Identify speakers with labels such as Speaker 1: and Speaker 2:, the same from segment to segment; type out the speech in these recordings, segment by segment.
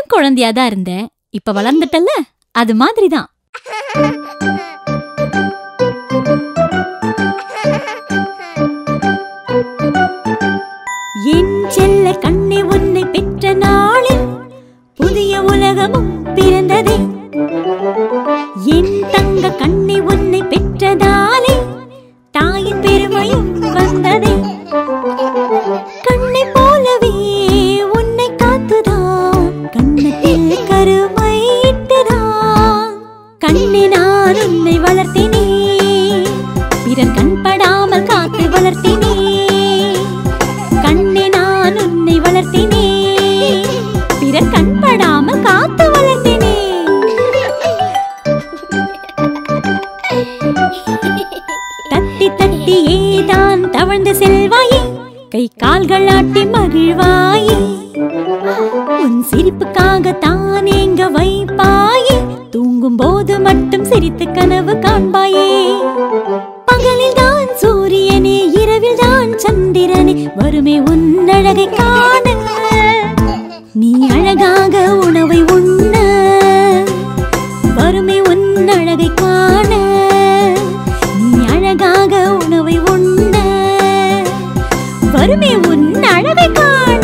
Speaker 1: சின்ன குழந்தையா தான் இருந்தேன் இப்ப வளர்ந்துட்டல்ல அது மாதிரி தான் என் செல்ல கண்ணை உன்னை பெற்ற நாளில் புதிய உலகமும் பிறந்ததே என் தங்க கண்ணை உன்னை பெற்றதாலே தாயின் பெருமையும் வந்ததே கண்ணை போலவே உன்னை காத்துதான் கண்ணத்தில் கருமையிட்டுதான் கண்ணை நான் உன்னை வளர்த்தினே பிறர் கண்படாமல் காத்து வளர்த்தினே கண்ணை நான் உன்னை வளர்த்தினே பிறர் கண்படாமல் காத்து வளர்த்தினே தட்டி தட்டி ஏதான் தவழ்ந்து செல்வாயே கை கால்கள் ஆட்டி மகிழ்வாயே உன் சிரிப்புக்காக தான் எங்க வைப்பாயே தூங்கும் போது மட்டும் சிரித்து கனவு காண்பாயே பகலில் தான் சூரியனே இரவில் தான் சந்திரனே வருமே உன் அழகை காண நீ அழகாக உணவை உண்ண வருமே உன் அழகை காண நீ அழகாக உணவை உண்ண வருமே உன் அழகை காண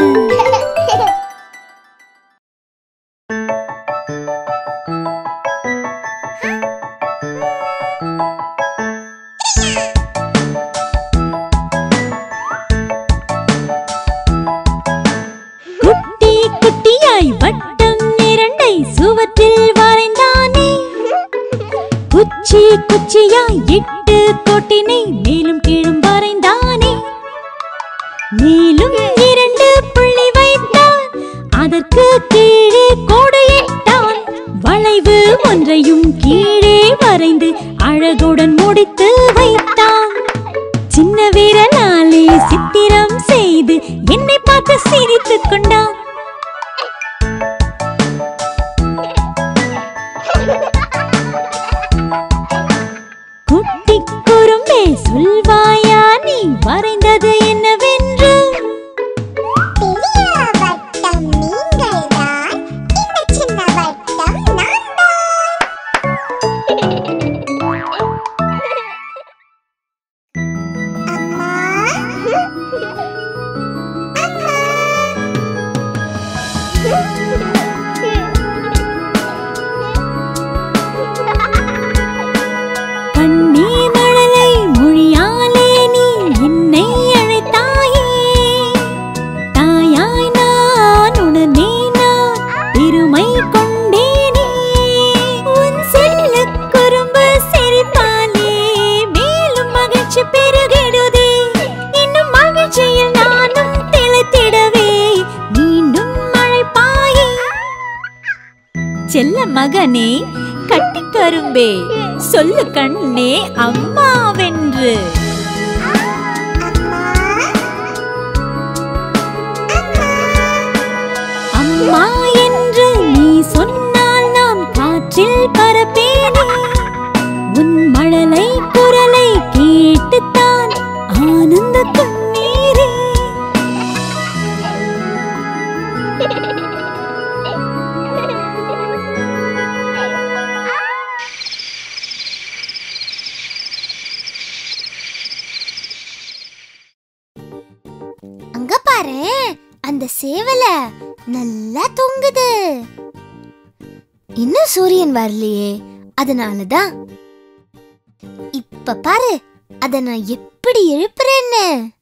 Speaker 1: குட்டி குட்டியாய் வட்டம் இரண்டை சுவற்றில் வரைந்தானே குச்சி குச்சியாய் இட்டு கோட்டினை மேலும் கீழும் வரைந்தானே மேலும் இரண்டு புள்ளி வைத்தான் அதற்கு கீழே கோடு இட்டான் வளைவு ஒன்றையும் கீழே வரைந்து அழகுடன் முடித்து வைத்தான் சின்ன விரலாலே சித்திரம் செய்து என்னை பார்த்து சிரித்துக் கொண்டான் குட்டி குறும்பே சொல்வாயா நீ வரைந்தது என்னவென்று
Speaker 2: பெரிய வட்டம் நீங்கள்தான் இந்த சின்ன வட்டம் நான்தான் அம்மா
Speaker 1: கண்ணே மழலை மொழியாலே நீ என்னை அழைத்தாயே தாயாய் நான் உணர்ந்தே நான் பெருமை கொண்டேனே உன் செல்ல குறும்பு சிரிப்பாலே மேலும் மகிழ்ச்சி பெருகிடுதே இன்னும் மகிழ்ச்சியில் நானும் திளைத்திடவே மீண்டும் அழைப்பாயே செல்ல மகனே கட்டி கரும்பே சொல்லு கண்ணே அம்மாவென்று அம்மா என்று நீ சொன்னால் நான் காற்றில் பரப்பேனே உன் மழலை குரலை கேட்டுத்தான் ஆனந்த கண்ணீரே
Speaker 2: அங்க பாரு அந்த சேவல நல்லா தொங்குது இன்னும் சூரியன் வரலையே அதனாலதான் இப்ப பாரு அத நான் எப்படி எழுப்புறேன்னு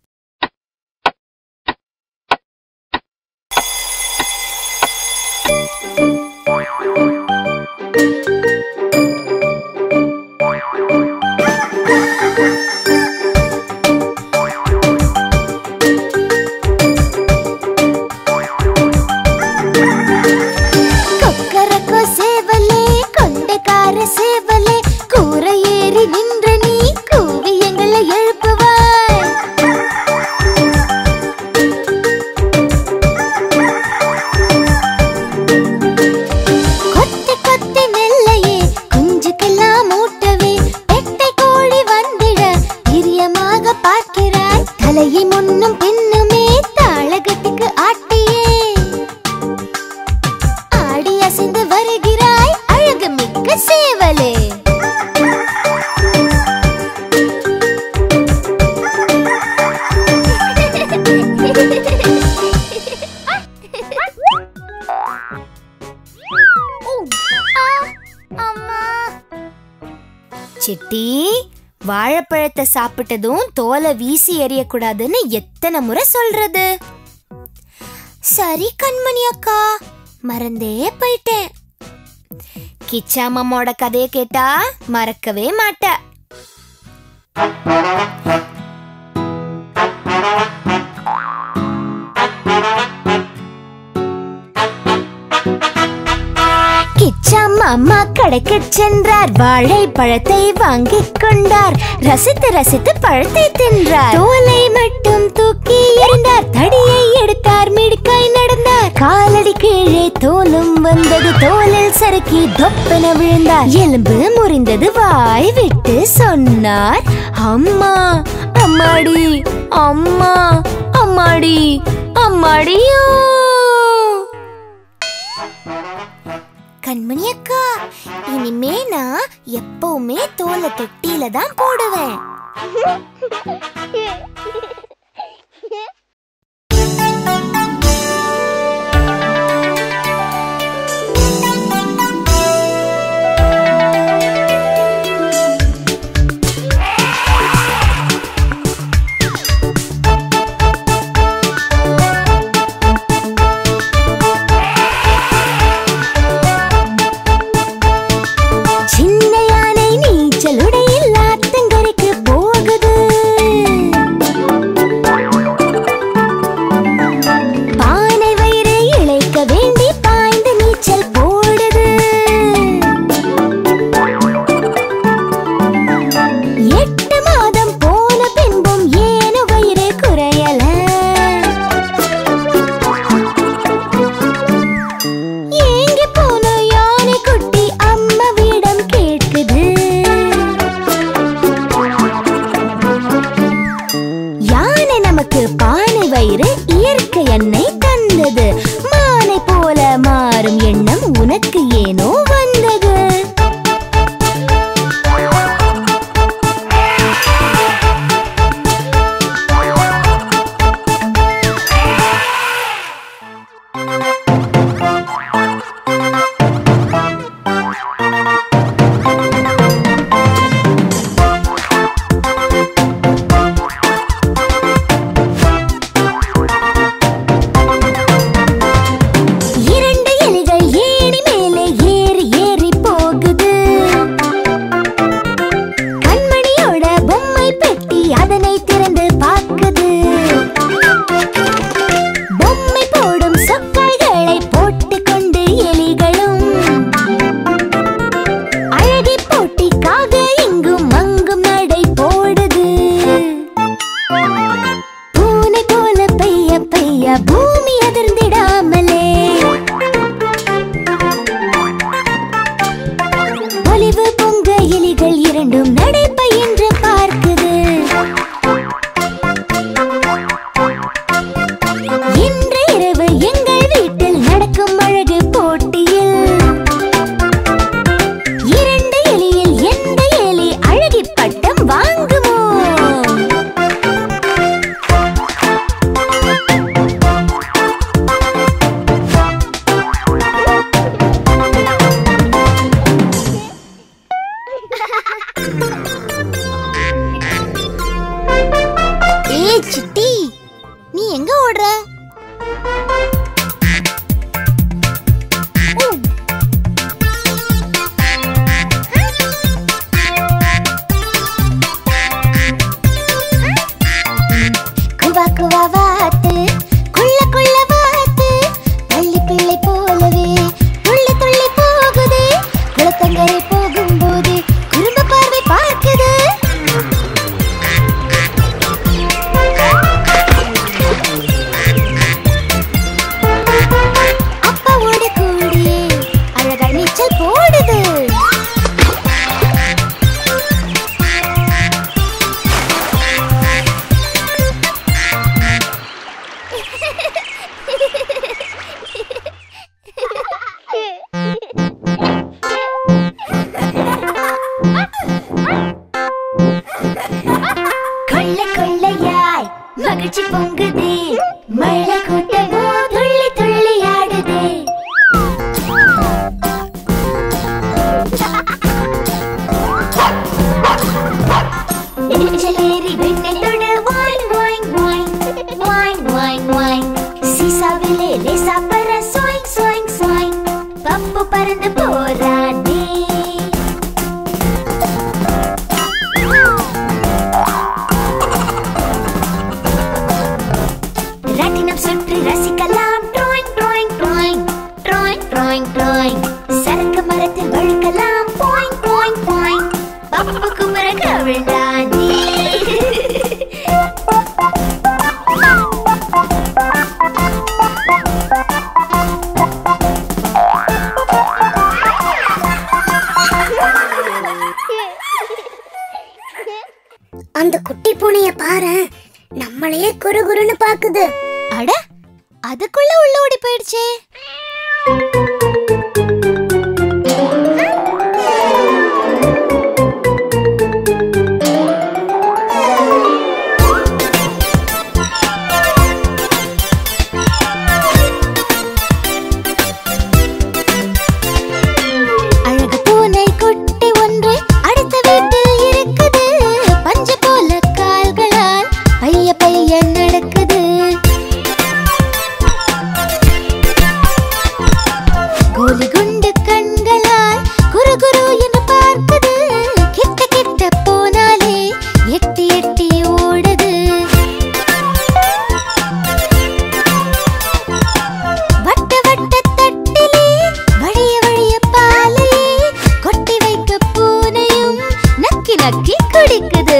Speaker 2: கொக்கரக்கோ சேவலே கொண்டைக்கார சேவலே கூரை ஏறி நின்ற நீ கூவி எங்களை எழுப்புவாய் கொத்தி கொத்தி நெல்லையே குஞ்சுக்கெல்லாம் ஊட்டவே பெட்டை கோழி வந்திட பிரியமாக பார்க்கிறாய் தலையை முன்னும் பின்னுமே தாளகத்துக்கு ஆட்டியே சிட்டி வாழைப்பழத்தை சாப்பிட்டதும் தோலை வீசி எறியக்கூடாதுன்னு எத்தனை முறை சொல்றது சரி கண்மணி அக்கா மறந்தே போயிட்டேன் கிச்சாமம்மோட கதையை கேட்டா மறக்கவே மாட்டேன் கிச்சாம் அம்மா கடைக்கு சென்றார் வாழைப்பழத்தை வாங்கிக் கொண்டார் ரசித்து ரசித்து பழத்தை தின்றார் தோலை மட்டும் தூக்கி எறிந்தார் தடியை எடுத்தார் மிடுக்காய் நடந்தார் காலடி கீழே தோலும் வந்தது தோலில் சறுக்கி தொப்பென விழுந்தார் எலும்பு முறிந்தது வாய் விட்டு சொன்னார் அம்மா அம்மாடி அம்மா அம்மாடி அம்மாடியோ கண்மணி அக்கா இனிமே நான் எப்பவுமே தோலை தொட்டியில தான் போடுவேன் சின்ன யானை நீச்சல் உடையில் ஆத்தங்கரைக்கு போகுது பானை வயிறு இழைக்க வேண்டி பாய்ந்து நீச்சல் போடுது எட்டு மாதம் போன பின்பும் ஏனோ வயிறு குறையல ஏங்கி போன யானை குட்டி அம்மாவிடம் கேட்குது யானை நமக்கு பானை வயிறு இயற்கை எண்ணெய் தந்தது மானை போல மாறும் எண்ணம் உனக்கு ஏனோ வந்தது இரண்டு எலிகள் ஏணி மேலே பறந்து போறானே ரட்டினம் சுற்றி ரசிக்கலாம் drawing drawing drawing drawing drawing drawing சரக்கு மரத்தில் வழுக்கலாம் பாயிண்ட் பாயிண்ட் பாயிண்ட் பப்பு குமர கவிழ்ந்தானே
Speaker 3: அந்த குட்டி பூனைய பாரு நம்மளையே குறு குறுன்னு பாக்குது
Speaker 2: அட அதுக்குள்ள உள்ள ஓடி போயிடுச்சே அழகு பூனை குட்டி ஒன்று அடுத்த வீட்டில் இருக்குது பஞ்சு போல கால்களால் பைய பைய நடக்குது கோலி குண்டு கண்களால் குரு குரு என்று பார்க்குது கிட்ட கிட்ட போனாலே எட்டி எட்டி ஓடுது வட்ட வட்ட தட்டிலே வழிய வழிய பாலையே கொட்டி வைக்க பூனையும் நக்கி நக்கி குடிக்குது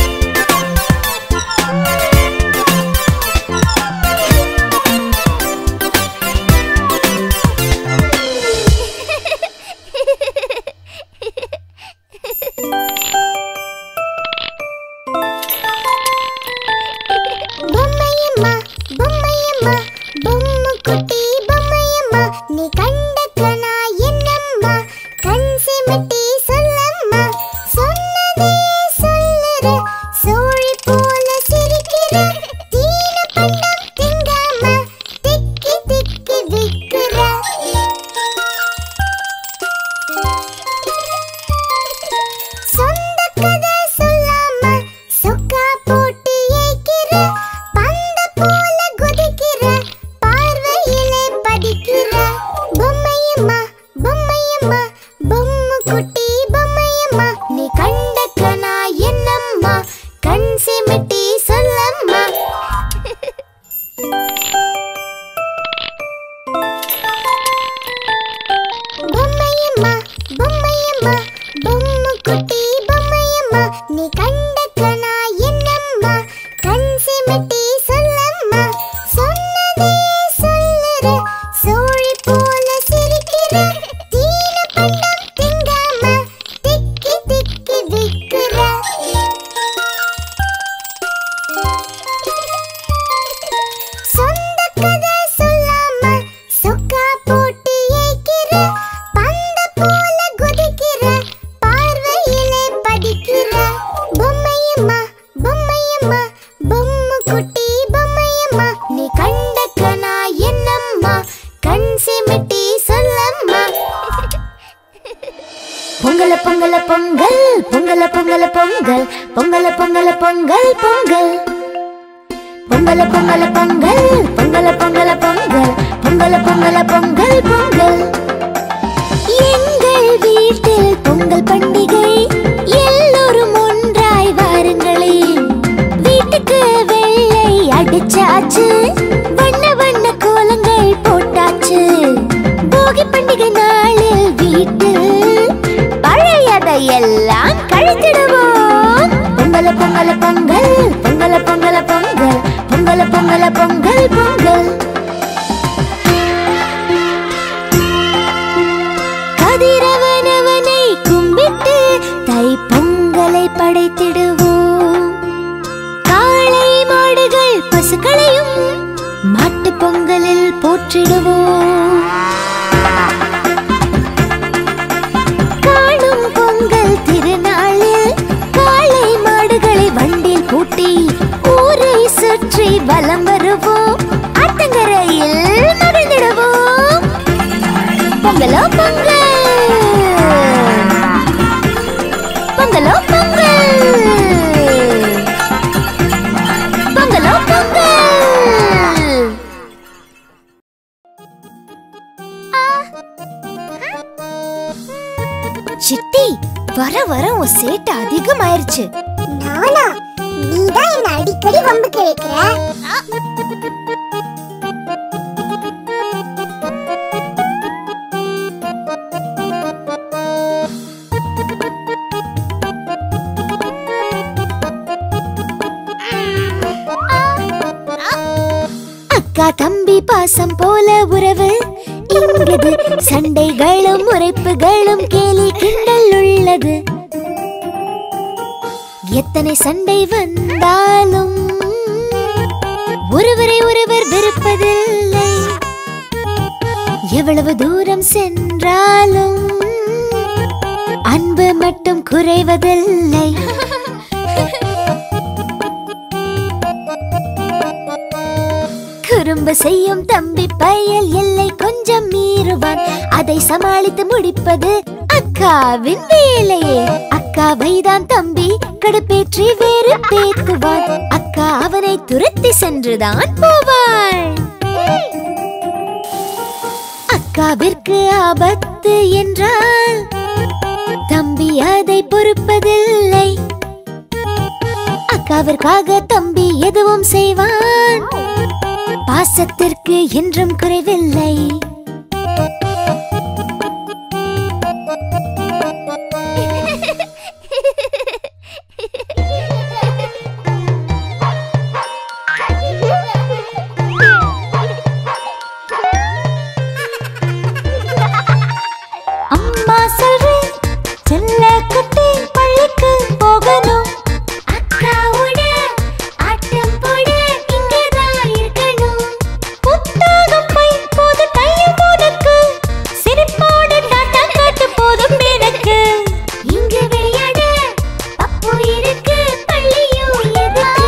Speaker 2: பொம்மையம்மா பொம்மையம்மா பொம்மை குட்டி பொம்மையம்மா நீ கண்ட கனா என்னம்மா கண் சிமிட்டி சொல்லம்மா சொன்னதே சொல்லுற சோழி போல சிரிக்கிற தீன பண்டம் திங்காம திக்கி திக்கி திக்குற சொந்த கதை சொல்லாம சொக்கா போட்டு ஏய்க்கிற பந்த போல குதிக்கிற பார்வையிலே படிக்கிற பொம்மையம்மா பொம்மையம்மா பொம்மை குட்டி பொம்மையம்மா நீ கண்ட கனா என்னம்மா கண் சிமிட்டி சொல்லம்மா பொம்மையம்மா பொம்மையம்மா பொம்மை குட்டி பொம்மையம்மா நீ கண்ட கனா என்னம்மா கண் சிமிட்டி சொல்லம்மா சொன்னதே சொல்லுற சோழி போல சிரிக்கிற தீன பண்டம் திங்காம திக்கி திக்கி திக்குற சொந்த கதை சொல்லாம சொக்கா போட்டு ஏய்க்கிற பந்த போல குதிக்கிற பார்வையிலே படிக்கிற பொம்மையம்மா பொம்மையம்மா பொம்மை குட்டி பொம்மையம்மா நீ கண்ட கனா என்னம்மா கண் சிமிட்டி சொல்லம்மா
Speaker 1: பொங்கல பொங்கல பொங்கல் பொங்கல பொங்கல பொங்கல் பொங்கல பொங்கல பொங்கல் பொங்கல் பொங்கல பொங்கல பொங்கல் பொங்கல பொங்கல பொங்கல் பொங்கல பொங்கல பொங்கல் பொங்கல்
Speaker 2: எங்கள் வீட்டில் பொங்கல் பண்டிகை எல்லோரும் ஒன்றாய் வாருங்களே வீட்டுக்கு வெள்ளை அடிச்சாச்சு வண்ண வண்ண கோலங்கள் போட்டாச்சு போகி பண்டிகை நாளில் வீட்டில் பழையதை எல்லாம் கழித்திடுவோம்
Speaker 1: பொங்கல பொங்கல பொங்கல் பொங்கல பொங்கல பொங்கல் பொங்கல பொங்கல பொங்கல் பொங்கல்
Speaker 2: கதிரவனவனை கும்பிட்டு தை பொங்கலை படைத்திடுவோம் காளை மாடுகள் பசுக்களையும் மாட்டு பொங்கலில் போற்றிடுவோம் காணும் பொங்கல் திருநாளில் காளை மாடுகளை வண்டில் பூட்டி ஊரை சுற்றி வலம் வருவோம் ஆத்தங்கரையில் மகிழ்ந்திடுவோம் பொங்கலோ பொங்கல் பொங்கலோ பொங்கல் பொங்கலோ பொங்கல் ஆ
Speaker 1: சித்தி வர வர உன் சேட்டை அதிகமாயிருச்சு
Speaker 3: நானா நீதான் என்ன அடிக்கடி வம்புக்கு வைக்கிற
Speaker 1: அக்கா தம்பி பாசம் போல உறவு இங்குது சண்டைகளும் உரைப்புகளும் கேலி கிண்டல் உள்ளது எத்தனை சண்டை வந்தாலும் ஒருவரை ஒருவர் வெறுப்பதில்லை எவ்வளவு தூரம் சென்றாலும் அன்பு மட்டும் குறைவதில்லை குறும்பு செய்யும் தம்பி பயல் எல்லை கொஞ்சம் மீறுவான் அதை சமாளித்து முடிப்பது அக்காவின் வேலையே அக்காவை தான் தம்பி கடுப்பேற்றி வேறு பேத்துவான் அக்கா அவனை துரத்தி சென்றுதான் போவாள் அக்காவிற்கு ஆபத்து என்றால் தம்பி அதை பொறுப்பதில்லை அக்காவிற்காக தம்பி எதுவும் செய்வான் பாசத்திற்கு என்றும் குறைவில்லை அம்மா சொல்றேன் செல்ல குட்டி பள்ளிக்கு போகணும்
Speaker 2: அக்காவோட ஆட்டம் போட இங்கதான் இருக்கணும்
Speaker 1: புத்தகம் பை போது கையில் உனக்கு சிரிப்போடு டாட்டா காட்டு போதும் எனக்கு
Speaker 2: இங்கு விளையாட பப்பு இருக்கு பள்ளியும் எதுக்கு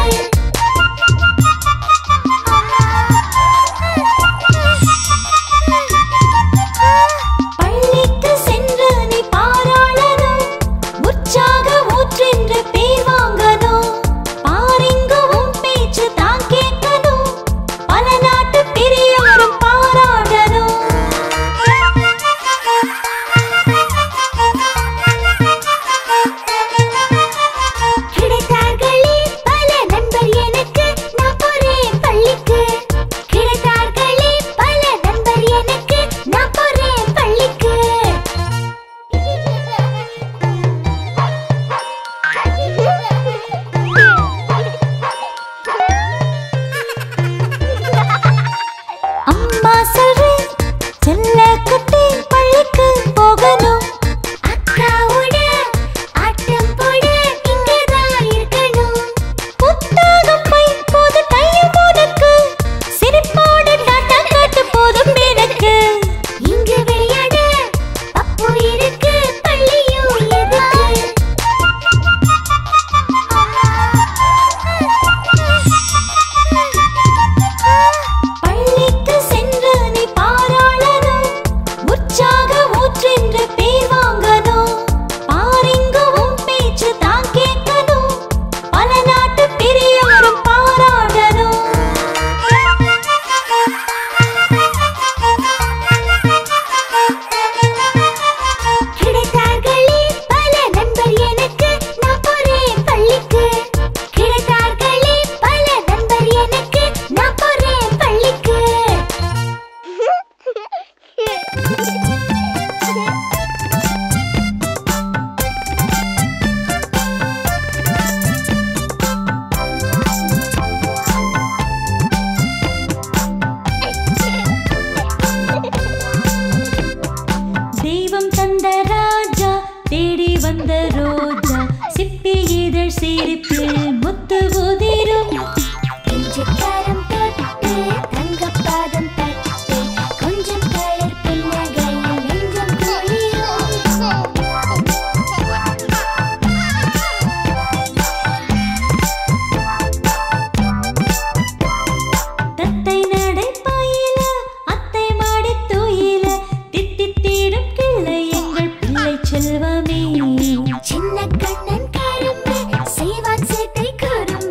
Speaker 1: பள்ளிக்கு சென்று நீ பாராளணும் உற்சாக ஊற்றென்று பேர் வாங்கணும் பாரிங்கவும் பேச்சு தான் கேட்கணும் பல நாட்டு பெரியோரும் பாராடணும்
Speaker 2: கிடைத்தார்களே பல நண்பர் எனக்கு நான் போறேன் பள்ளிக்கு கிடைத்தார்களே பல நண்பர் எனக்கு நான் போறேன் பள்ளிக்கு
Speaker 1: அம்மா சொல்றேன் செல்ல குட்டி பள்ளிக்கு போகணும்
Speaker 2: அக்காவோட ஆட்டம் போட இங்கதான் இருக்கணும்
Speaker 1: புத்தகம் பை போது கையில் உனக்கு சிரிப்போடு டாட்டா காட்டு போதும் எனக்கு
Speaker 2: இங்கு விளையாட பப்பு இருக்கு பள்ளியும் எதுக்கு
Speaker 1: பள்ளிக்கு சென்று நீ பாராளணும் உற்சாக ஊற்றென்று பேர் வாங்கணும் பாரிங்கவும் பேச்சு தான் கேட்கணும் பல நாட்டு பெரியோரும் பாராடணும்
Speaker 2: கிடைத்தார்களே பல நண்பர் எனக்கு நான் போறேன் பள்ளிக்கு கிடைத்தார்களே பல நண்பர் எனக்கு நான் போறேன் பள்ளிக்கு
Speaker 1: தெய்வம் தந்த ராஜா தேடி வந்த ரோஜா சிப்பி இதழ் சிரிப்பில் முத்து உதிரும்
Speaker 2: நெஞ்சுக்காரம் தொட்டு தங்கப்பாதம் தட்டு கொஞ்சம் தளர் புன்னகையில் நெஞ்சம் குளிரும்
Speaker 1: தத்தை நடை பாயில அத்தை மாடி தூயில தித்தித்தீடும் கிள்ளை எங்கள் பிள்ளை செல்வமே
Speaker 2: சின்ன கண்ணன் கரும்பு செய்வான் சேட்டை குறும்பு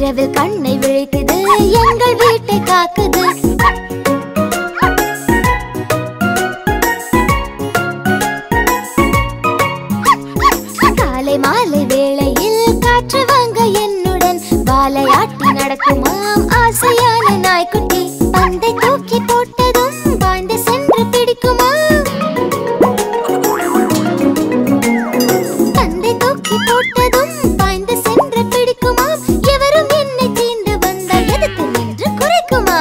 Speaker 1: இரவில் கண்ணை விழித்தது எங்கள் வீட்டை காக்குது காலை மாலை வேளையில் காற்று வாங்க என்னுடன் வாலையாட்டி நடக்குமாம் ஆசையான நாய்க்குட்டி பந்தை தூக்கி போட்டதும் பாய்ந்து சென்று பிடிக்குமா பந்தை தூக்கி போட்டதும் பாய்ந்து சென்று பிடிக்குமா எவரும் என்னை தீண்டு வந்தால் எதுக்கு நின்று குறைக்குமா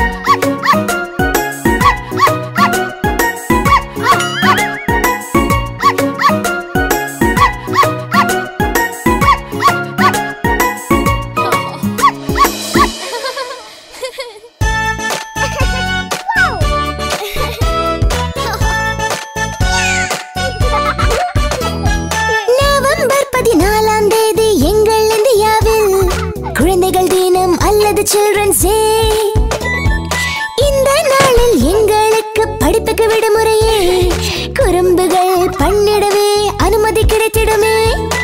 Speaker 1: நவம்பர் பதினாலாம் தேதி எங்கள் இந்தியாவில் குழந்தைகள் தினம் அல்லது சில்ட்ரன்ஸ் டே இந்த நாளில் எங்களுக்கு படிப்புக்கு விடுமுறையே குறும்புகள் பண்ணிடவே அனுமதி கிடைத்திடுமே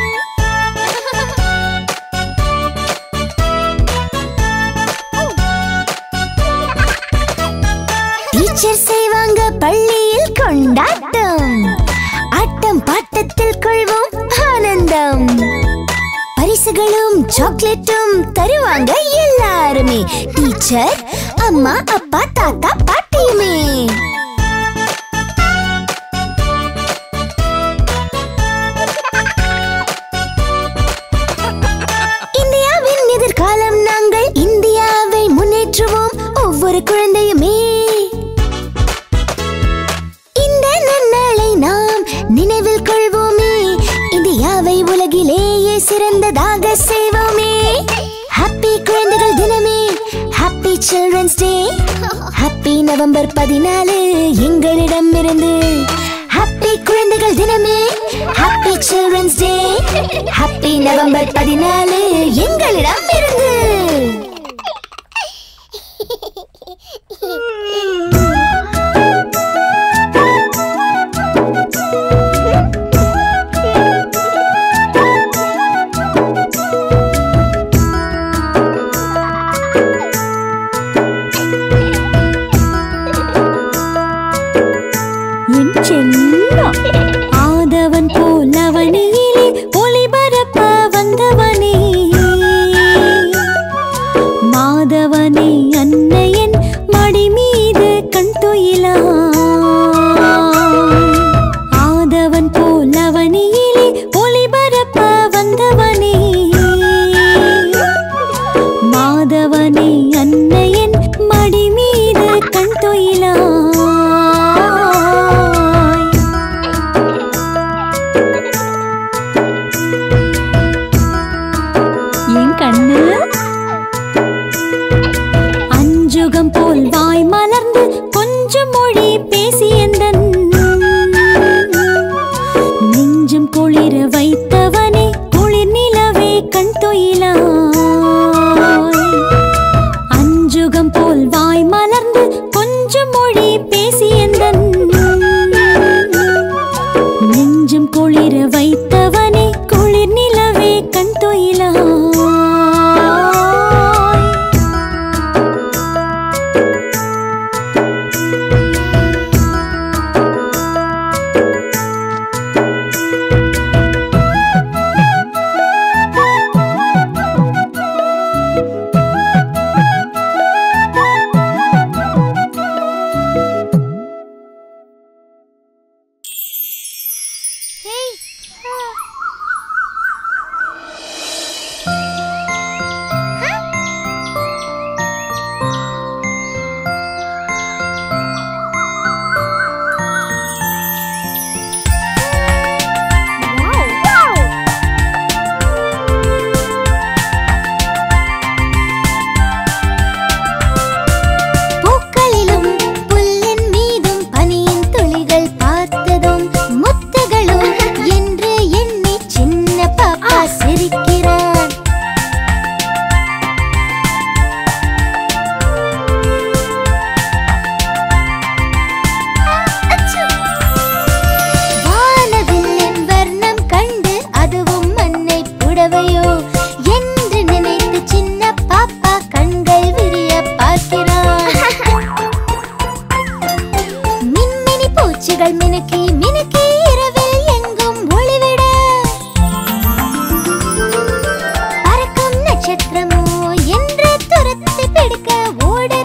Speaker 1: டீச்சர் செய்வாங்க பள்ளியில் கொண்டாட்டம் ஆட்டம் பாட்டத்தில் கொள்வோம் ஆனந்தம் பரிசுகளும் சாக்லேட்டும் தருவாங்க எல்லாருமே டீச்சர் அம்மா அப்பா தாத்தா பாட்டியுமே இந்தியாவின் எதிர்காலம் நாங்கள் இந்தியாவை முன்னேற்றுவோம் ஒவ்வொரு குழந்தையுமே இந்த நன்னாளை நாம் நினைவில் கொள்வோமே இந்தியாவை உலகிலேயே சிறந்ததாக செய்வோமே ஹாப்பி குழந்தைகள் தினமே happy children's day happy November பதினாலு எங்களிடம் இருந்து ஹாப்பி குழந்தைகள் தினமே happy children's day happy November பதினாலு எங்களிடம் இருந்து
Speaker 4: என் செல்லா ஆதவன் போல் அவனியிலே ஒளிபரப்ப வந்தவனே
Speaker 1: என்று துரத்தி பிடிக்க ஓட